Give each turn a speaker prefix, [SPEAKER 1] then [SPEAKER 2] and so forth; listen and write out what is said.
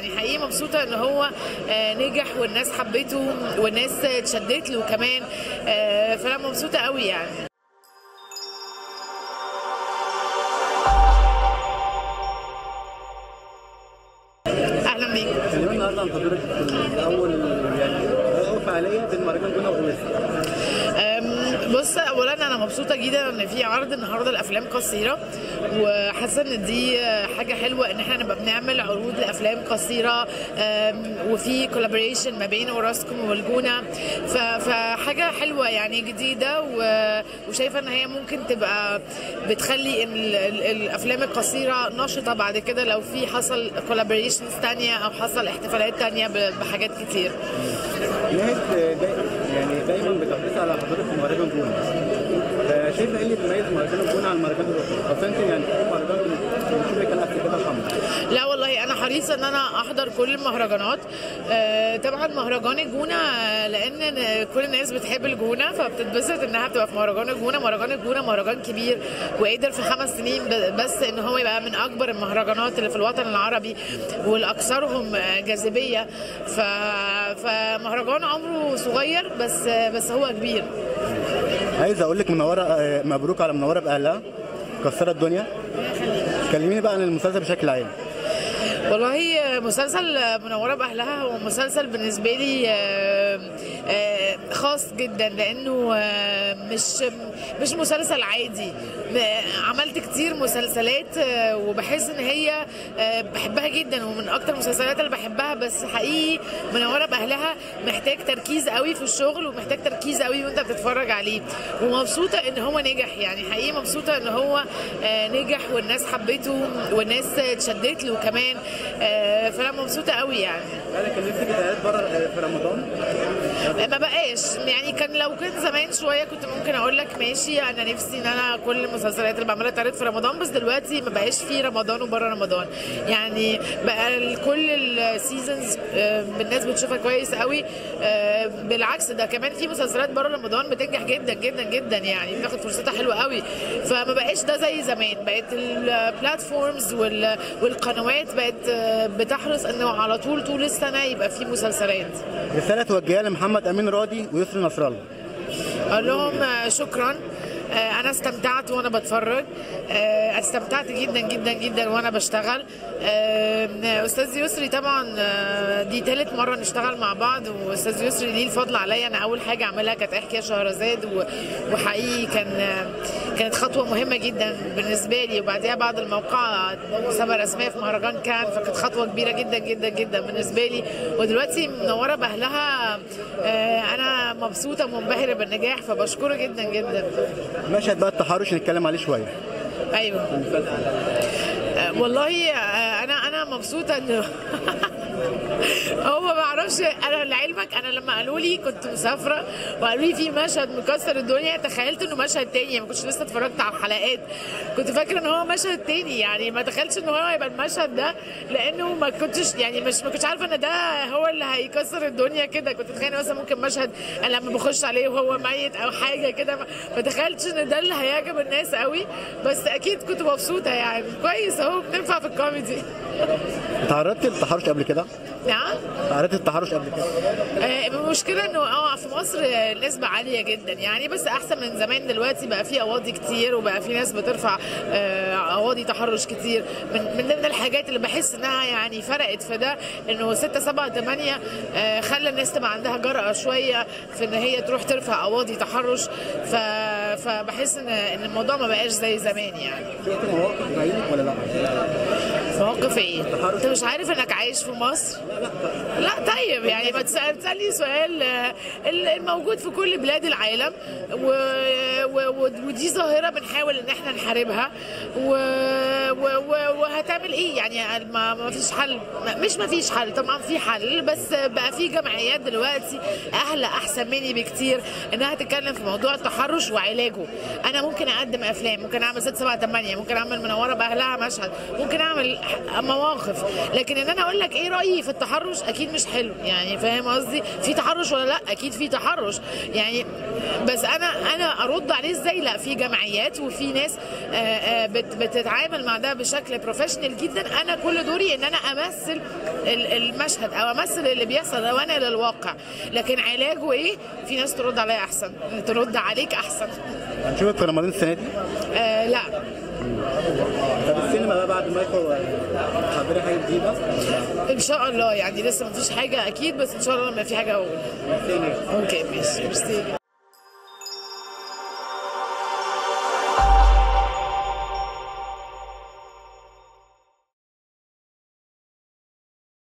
[SPEAKER 1] يعني حقيقي مبسوطه ان هو آه، نجح والناس حبته والناس اتشدت له كمان آه، فانا مبسوطه قوي يعني اهلا بيك
[SPEAKER 2] اليوم النهارده عن حضرتك في اول يعني اول فعاليه بين مهرجان جونه واويستا
[SPEAKER 1] أم، بص اولا انا مبسوطه جدا ان في عرض النهارده لافلام قصيره وحاسه ان دي حاجه حلوه ان احنا نبقى بنعمل عروض لافلام قصيره أم، وفي كولابوريشن ما بين اوراسكوم والجونه ف- فحاجه حلوه يعني جديده و- وشايفه ان هي ممكن تبقى بتخلي إن ال- ال- الافلام القصيره نشطه بعد كده لو في حصل كولابوريشنز تانية او حصل احتفالات تانية ب- بحاجات كتير
[SPEAKER 2] نهد داي يعني دايما بتحرص على حضرتك في مهرجان جونه فشايفه ايه اللي بيميز مهرجان جونه عن المهرجان الاخرى؟ اصل انت يعني في مهرجان بنشوفك كان قبل كده حمد
[SPEAKER 1] لا والله انا حريصه ان انا احضر كل المهرجانات آه، طبعا مهرجان الجونه آه، لان كل الناس بتحب الجونه فبتتبسط انها بتبقى في مهرجان الجونه مهرجان الجونه مهرجان كبير وقدر في خمس سنين ب- بس ان هو يبقى من اكبر المهرجانات اللي في الوطن العربي والاكثرهم آه، جاذبيه ف... فمهرجان عمره صغير بس بس هو كبير
[SPEAKER 2] عايز اقول لك منوره آه، مبروك على منوره باهلها كسرت الدنيا كلميني بقى عن المسلسل بشكل عام
[SPEAKER 1] والله مسلسل منورة بأهلها هو مسلسل بالنسبة لي آه، آه، خاص جدا لأنه آه، مش مش مسلسل عادي م- عملت كتير مسلسلات آه، وبحس ان هي آه، بحبها جدا ومن اكتر المسلسلات اللي بحبها بس حقيقي منورة بأهلها محتاج تركيز قوي في الشغل ومحتاج تركيز قوي وانت بتتفرج عليه ومبسوطة ان هو نجح يعني حقيقي مبسوطة ان هو آه، نجح والناس حبته والناس اتشدت له كمان آه، فانا مبسوطة قوي يعني
[SPEAKER 2] انا كان نفسي تتعرض بره في رمضان
[SPEAKER 1] ما بقاش يعني كان لو كان زمان شويه كنت ممكن اقول لك ماشي انا نفسي ان انا كل المسلسلات اللي بعملها تعرض في رمضان بس دلوقتي ما بقاش في رمضان وبره رمضان يعني بقى ال- كل السيزونز الناس بتشوفها كويس قوي آه، بالعكس ده كمان في مسلسلات بره رمضان بتنجح جدا جدا جدا يعني بتاخد فرصتها حلوه قوي فما بقاش ده زي زمان بقت البلاتفورمز والقنوات بقت آه، بتحرص انه على طول طول السنه يبقى في مسلسلات
[SPEAKER 2] رساله توجهها لمحمد امين راضي ويسري نصر الله
[SPEAKER 1] اقول لهم آه، شكرا آه، انا استمتعت وانا بتفرج آه، استمتعت جدا جدا جدا وانا بشتغل آه، استاذ يسري طبعا آه، دي ثالث مره نشتغل مع بعض واستاذ يسري ليه الفضل عليا انا اول حاجه اعملها كانت احكي يا شهرزاد و- وحقيقي كان آه، كانت خطوه مهمه جدا بالنسبه لي وبعديها بعد الموقع مسابقه رسميه في مهرجان كان فكانت خطوه كبيره جدا جدا جدا بالنسبه لي ودلوقتي منوره باهلها آه، انا مبسوطه ومنبهره بالنجاح فبشكره جدا جدا
[SPEAKER 2] مشهد بقى التحرش نتكلم عليه شويه
[SPEAKER 1] ايوه آه، والله آه، انا انا مبسوطه انه هو ما اعرفش انا لعلمك انا لما قالوا لي كنت مسافره وقالوا لي في مشهد مكسر الدنيا تخيلت انه مشهد تاني ما كنتش لسه اتفرجت على الحلقات كنت فاكره ان هو مشهد تاني يعني ما تخيلتش ان هو هيبقى المشهد ده لانه ما كنتش يعني مش ما كنتش عارفه ان ده هو اللي هيكسر الدنيا كده كنت متخيله مثلا ممكن مشهد أنا لما بخش عليه وهو ميت او حاجه كده ما ما تخيلتش ان ده اللي هيعجب الناس قوي بس اكيد كنت مبسوطه يعني كويس اهو بننفع في الكوميدي
[SPEAKER 2] تعرضت للتحرش قبل كده
[SPEAKER 1] نعم
[SPEAKER 2] تعرضت للتحرش قبل كده
[SPEAKER 1] آه، المشكله انه اه في مصر آه، النسبه عاليه جدا يعني بس احسن من زمان دلوقتي بقى في قواضي كتير وبقى في ناس بترفع آه، قواضي تحرش كتير من من ضمن الحاجات اللي بحس انها يعني فرقت في ده انه 6 7 8 آه، خلى الناس تبقى عندها جرأه شويه في ان هي تروح ترفع قواضي تحرش ف... فبحس ان ان الموضوع ما بقاش زي زمان يعني
[SPEAKER 2] شفت مواقف بعينك ولا لا؟
[SPEAKER 1] مواقف ايه؟ انت مش عارف انك عايش في مصر؟ لا طيب يعني ما تسأل- تسالني سؤال آه، الموجود في كل بلاد العالم و... و... و... ودي ظاهره بنحاول ان احنا نحاربها و... و... و... وهتعمل ايه يعني ما... ما فيش حل ما- مش ما فيش حل طبعا في حل بس بقى في جمعيات دلوقتي اهل احسن مني بكتير انها تتكلم في موضوع التحرش وعلاج علاجه انا ممكن اقدم افلام ممكن اعمل ست سبعة ثمانية ممكن اعمل منوره باهلها مشهد ممكن اعمل ح- مواقف لكن ان انا اقول لك ايه رايي في التحرش اكيد مش حلو يعني فاهم قصدي في تحرش ولا لا اكيد في تحرش يعني بس انا انا ارد عليه ازاي لا في جمعيات وفي ناس آه، آه، بت- بتتعامل مع ده بشكل بروفيشنال جدا انا كل دوري ان انا امثل ال- المشهد او امثل اللي بيحصل او انا للواقع لكن علاجه ايه في ناس ترد عليا احسن ترد عليك احسن
[SPEAKER 2] هنشوفك في رمضان السنه دي
[SPEAKER 1] آه لا
[SPEAKER 2] طب السينما بقى بعد ما يخرج حضرتك حاجه جديده
[SPEAKER 1] ان شاء الله يعني لسه مفيش حاجه اكيد بس ان شاء الله لما في حاجه اقول
[SPEAKER 2] ميرسي.
[SPEAKER 1] اوكي ماشي ميرسي